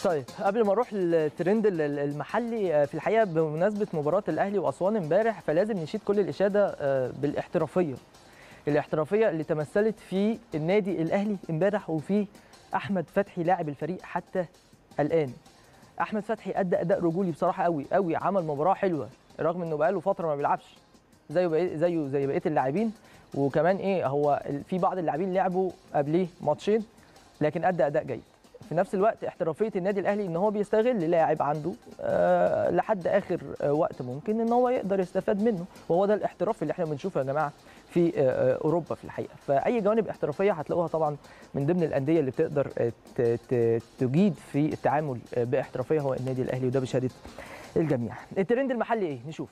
طيب قبل ما اروح للترند ال- ال- المحلي آه، في الحقيقه بمناسبه مباراه الاهلي واسوان امبارح فلازم نشيد كل الاشاده آه، بالاحترافيه الاحترافيه اللي تمثلت في النادي الاهلي امبارح وفي احمد فتحي لاعب الفريق حتى الان احمد فتحي ادى اداء رجولي بصراحه قوي قوي عمل مباراه حلوه رغم انه بقاله فتره ما بيلعبش زيه بقى- زيه زي بقيه اللاعبين وكمان ايه هو ال- في بعض اللاعبين لعبوا قبليه ماتشين لكن ادى اداء جيد في نفس الوقت احترافيه النادي الاهلي ان هو بيستغل لاعب عنده آه لحد اخر آه وقت ممكن ان هو يقدر يستفاد منه وهو ده الاحتراف اللي احنا بنشوفه يا جماعه في آه آه، اوروبا في الحقيقه فاي جوانب احترافيه هتلاقوها طبعا من ضمن الانديه اللي بتقدر آه، ت- ت- تجيد في التعامل آه، باحترافيه هو النادي الاهلي وده بشهاده الجميع الترند المحلي ايه نشوف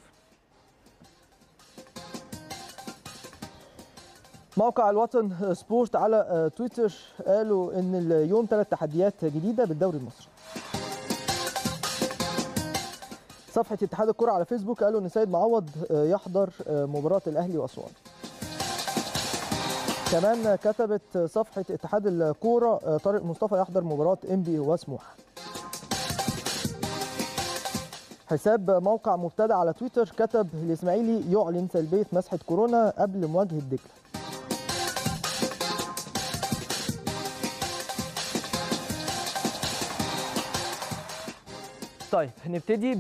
موقع الوطن سبورت على آه، تويتر قالوا ان اليوم ثلاث تحديات جديده بالدوري المصري صفحه اتحاد الكره على فيسبوك قالوا ان سيد معوض آه، يحضر آه، مباراه الاهلي واسوان كمان كتبت صفحه اتحاد الكوره آه، طارق مصطفى يحضر مباراه انبي وسموحه حساب موقع مبتدع على تويتر كتب الاسماعيلي يعلن سلبيه مسحه كورونا قبل مواجهه دجله طيب نبتدي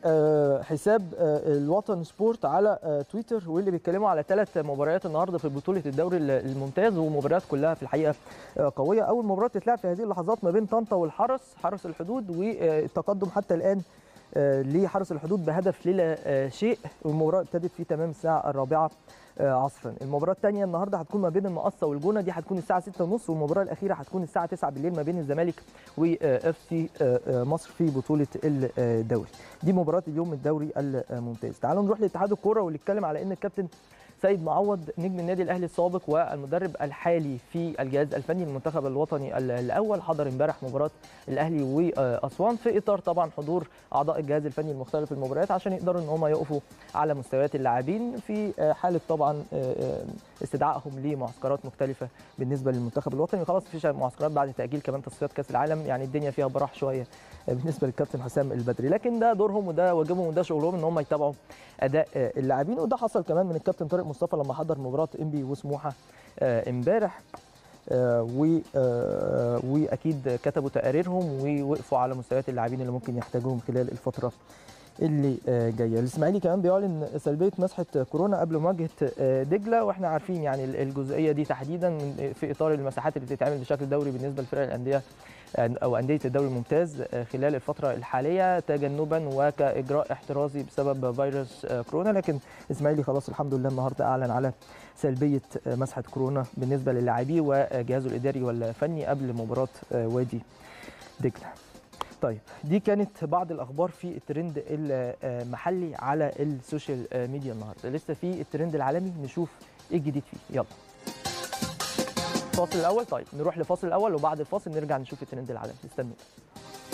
بحساب الوطن سبورت على آه، تويتر واللي بيتكلموا على ثلاث مباريات النهارده في بطوله الدوري ال- الممتاز ومباريات كلها في الحقيقه آه، قويه اول مباراه تتلعب في هذه اللحظات ما بين طنطا والحرس حرس الحدود والتقدم حتى الان آه، لحرس الحدود بهدف للا آه، شيء والمباراه ابتدت في تمام الساعه الرابعه آه، عصرا المباراه الثانيه النهارده هتكون ما بين المقصه والجونه دي هتكون الساعه 6:30 والمباراه الاخيره هتكون الساعه 9 بالليل ما بين الزمالك واف سي مصر في بطوله الدوري دي مباراه اليوم الدوري الممتاز تعالوا نروح لاتحاد الكوره واللي اتكلم على ان الكابتن سيد معوض نجم النادي الاهلي السابق والمدرب الحالي في الجهاز الفني للمنتخب الوطني ال- الاول حضر امبارح مباراه الاهلي واسوان في اطار طبعا حضور اعضاء الجهاز الفني المختلف في المباريات عشان يقدروا ان هم يقفوا على مستويات اللاعبين في آه، حاله طبعا آه، آه، استدعائهم لمعسكرات مختلفه بالنسبه للمنتخب الوطني خلاص مفيش معسكرات بعد تاجيل كمان تصفيات كاس العالم يعني الدنيا فيها براح شويه بالنسبه للكابتن حسام البدري لكن ده دورهم وده واجبهم وده شغلهم ان هم يتابعوا اداء آه، اللاعبين وده حصل كمان من الكابتن طارق مصطفى لما حضر مباراه انبي وسموحه آه، امبارح آه، و آه، واكيد كتبوا تقاريرهم ووقفوا على مستويات اللاعبين اللي ممكن يحتاجوهم خلال الفتره اللي آه، جايه الاسماعيلي كمان بيعلن سلبيه مسحه كورونا قبل مواجهه آه، دجله واحنا عارفين يعني الجزئيه دي تحديدا من- في اطار المساحات اللي بتتعمل بشكل دوري بالنسبه لفرق الانديه او انديه الدوري الممتاز آه، خلال الفتره الحاليه تجنبا وكاجراء احترازي بسبب فيروس آه، كورونا لكن الاسماعيلي خلاص الحمد لله النهارده اعلن على سلبيه آه، مسحه كورونا بالنسبه للاعبيه وجهازه الاداري والفني قبل مباراه آه، وادي دجله. طيب دي كانت بعض الاخبار في الترند المحلي على السوشيال ميديا النهارده لسه في الترند العالمي نشوف ايه الجديد فيه يلا الفاصل الاول طيب نروح لفاصل الاول وبعد الفاصل نرجع نشوف الترند العالمي استنوا